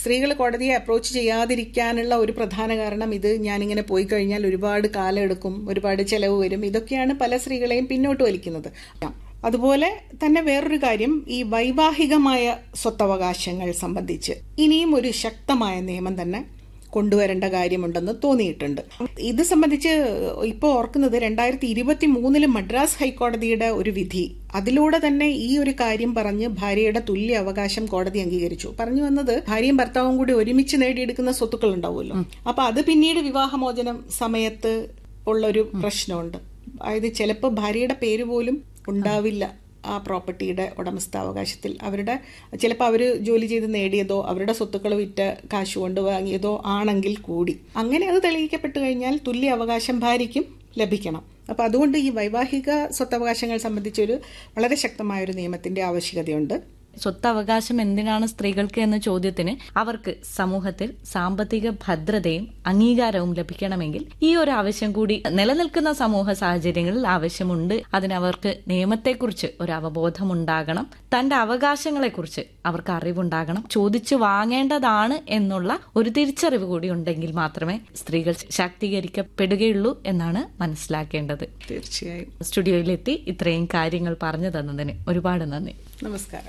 സ്ത്രീകൾ കോടതിയെ അപ്രോച്ച് ചെയ്യാതിരിക്കാനുള്ള ഒരു പ്രധാന കാരണം ഇത് ഞാനിങ്ങനെ പോയി കഴിഞ്ഞാൽ ഒരുപാട് കാലം എടുക്കും ഒരുപാട് ചെലവ് വരും ഇതൊക്കെയാണ് പല സ്ത്രീകളെയും പിന്നോട്ട് വലിക്കുന്നത് അതുപോലെ തന്നെ വേറൊരു കാര്യം ഈ വൈവാഹികമായ സ്വത്തവകാശങ്ങൾ സംബന്ധിച്ച് ഇനിയും ഒരു ശക്തമായ നിയമം തന്നെ കൊണ്ടുവരേണ്ട കാര്യമുണ്ടെന്ന് തോന്നിയിട്ടുണ്ട് ഇത് സംബന്ധിച്ച് ഇപ്പോൾ ഓർക്കുന്നത് രണ്ടായിരത്തി ഇരുപത്തി മൂന്നില് മദ്രാസ് ഹൈക്കോടതിയുടെ ഒരു വിധി അതിലൂടെ തന്നെ ഈ ഒരു കാര്യം പറഞ്ഞ് ഭാര്യയുടെ തുല്യ അവകാശം കോടതി അംഗീകരിച്ചു പറഞ്ഞു വന്നത് ഭാര്യയും ഭർത്താവും കൂടി ഒരുമിച്ച് നേടിയെടുക്കുന്ന സ്വത്തുക്കൾ ഉണ്ടാവുമല്ലോ അപ്പൊ അത് പിന്നീട് വിവാഹമോചനം സമയത്ത് ഉള്ളൊരു പ്രശ്നമുണ്ട് അതായത് ചിലപ്പോൾ ഭാര്യയുടെ പേര് പോലും ഉണ്ടാവില്ല ആ പ്രോപ്പർട്ടിയുടെ ഉടമസ്ഥാവകാശത്തിൽ അവരുടെ ചിലപ്പോൾ അവർ ജോലി ചെയ്ത് നേടിയതോ അവരുടെ സ്വത്തുക്കൾ വിറ്റ് കാശ് കൊണ്ട് വാങ്ങിയതോ ആണെങ്കിൽ കൂടി അങ്ങനെ അത് തെളിയിക്കപ്പെട്ടു കഴിഞ്ഞാൽ തുല്യ അവകാശം ഭാര്യയ്ക്കും ലഭിക്കണം അപ്പോൾ അതുകൊണ്ട് ഈ വൈവാഹിക സ്വത്തവകാശങ്ങൾ സംബന്ധിച്ചൊരു വളരെ ശക്തമായ ഒരു നിയമത്തിന്റെ ആവശ്യകതയുണ്ട് സ്വത്തവകാശം എന്തിനാണ് സ്ത്രീകൾക്ക് എന്ന ചോദ്യത്തിന് അവർക്ക് സമൂഹത്തിൽ സാമ്പത്തിക ഭദ്രതയും അംഗീകാരവും ലഭിക്കണമെങ്കിൽ ഈ ഒരു ആവശ്യം കൂടി നിലനിൽക്കുന്ന സമൂഹ സാഹചര്യങ്ങളിൽ ആവശ്യമുണ്ട് അതിനവർക്ക് നിയമത്തെക്കുറിച്ച് ഒരു അവബോധം ഉണ്ടാകണം തന്റെ അവകാശങ്ങളെക്കുറിച്ച് അവർക്ക് അറിവുണ്ടാകണം ചോദിച്ചു വാങ്ങേണ്ടതാണ് എന്നുള്ള ഒരു തിരിച്ചറിവ് കൂടി ഉണ്ടെങ്കിൽ മാത്രമേ സ്ത്രീകൾ ശാക്തീകരിക്കപ്പെടുകയുള്ളൂ എന്നാണ് മനസ്സിലാക്കേണ്ടത് തീർച്ചയായും സ്റ്റുഡിയോയിലെത്തി ഇത്രയും കാര്യങ്ങൾ പറഞ്ഞു തന്നതിന് ഒരുപാട് നന്ദി നമസ്കാരം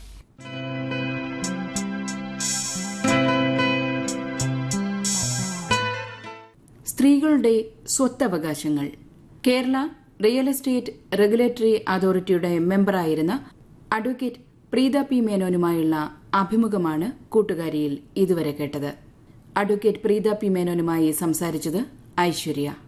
സ്ത്രീകളുടെ സ്വത്തവകാശങ്ങൾ കേരള റിയൽ എസ്റ്റേറ്റ് റെഗുലേറ്ററി അതോറിറ്റിയുടെ മെമ്പറായിരുന്ന അഡ്വക്കേറ്റ് പ്രീത പി മേനോനുമായുള്ള അഭിമുഖമാണ് കൂട്ടുകാരിയിൽ ഇതുവരെ കേട്ടത് അഡ്വക്കേറ്റ് പ്രീത പി മേനോനുമായി സംസാരിച്ചത് ഐശ്വര്യ